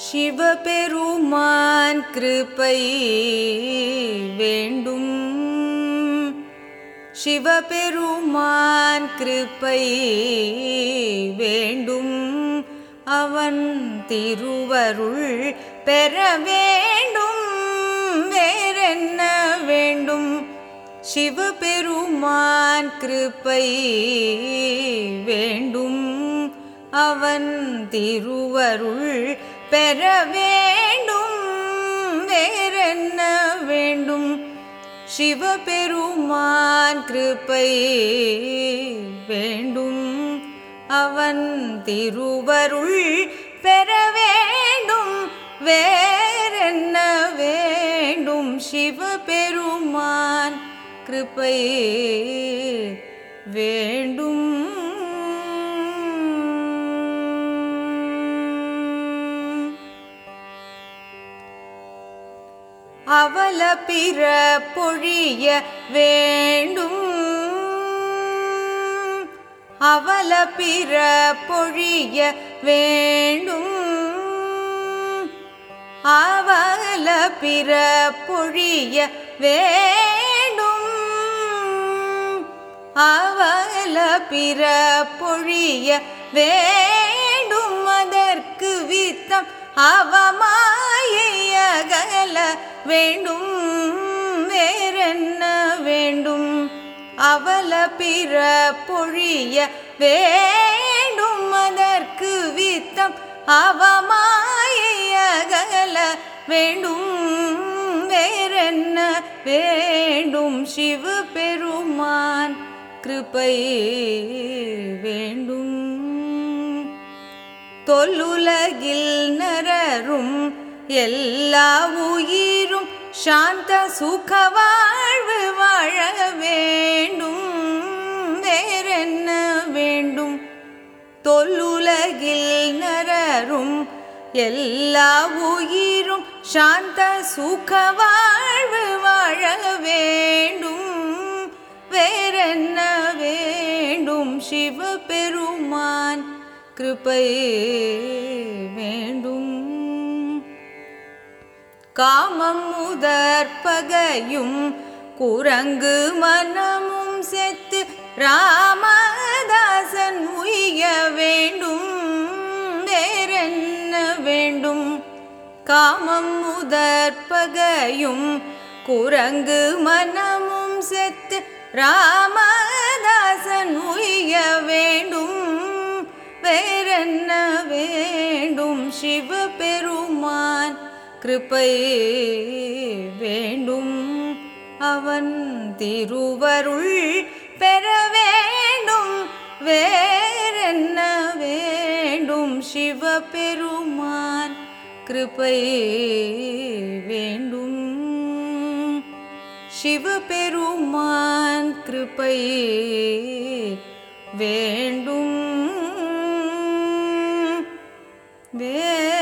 சிவபெருமான் கிருபை வேண்டும் சிவபெருமான் கிருபை வேண்டும் அவன் திருவருள் பெற வேண்டும் வேறென்ன வேண்டும் சிவபெருமான் கிருபை வேண்டும் அவன் திருவருள் பெற வேண்டும் வேறென்ன வேண்டும் சிவபெருமான் கிருபை வேண்டும் அவன் திருவருள் பெற வேண்டும் வேறென்ன வேண்டும் சிவபெருமான் கிருபை வேண்டும் அவல பிற பொழிய வேண்டும் அவல பிற பொழிய வேண்டும் அவல பிற பொழிய வேண்டும் அவல பிற பொழிய வேண்டும் அதற்கு வித்தம் அவமாயை அகல வேண்டும் வேறென்ன வேண்டும் அவல பிற பொழிய வேண்டும் அதற்கு வித்தம் அவமாயை அகல வேண்டும் வேறென்ன வேண்டும் சிவ பெருமான் கிருபை வேண்டும் தொல்லுலகில் நரரும் எல்லா உயிரும் சாந்த சுக வாழ்வு வாழ வேண்டும் வேறென்ன வேண்டும் தொல்லுலகில் நரரும் எல்லா உயிரும் சாந்த சுக வாழ்வு வாழ வேண்டும் வேறென்ன வேண்டும் சிவ பெருமான் கிருபை வேண்டும் காமம் முதற்பகையும் குரங்கு மனமும் செத்து ராமதாசன் உய்ய வேண்டும் வேறென்ன வேண்டும் காமம் முதற்பகையும் குரங்கு மனமும் செத்து ராமதாசன் உய்ய வேண்டும் வேறென்ன வேண்டும் சிவ பெருமான் கிருபை வேண்டும் அவன் திருவருள் பெற வேண்டும் வேறென்ன வேண்டும் சிவ பெருமான் கிருபை வேண்டும் சிவபெருமான் கிருபை வேண்டும் வே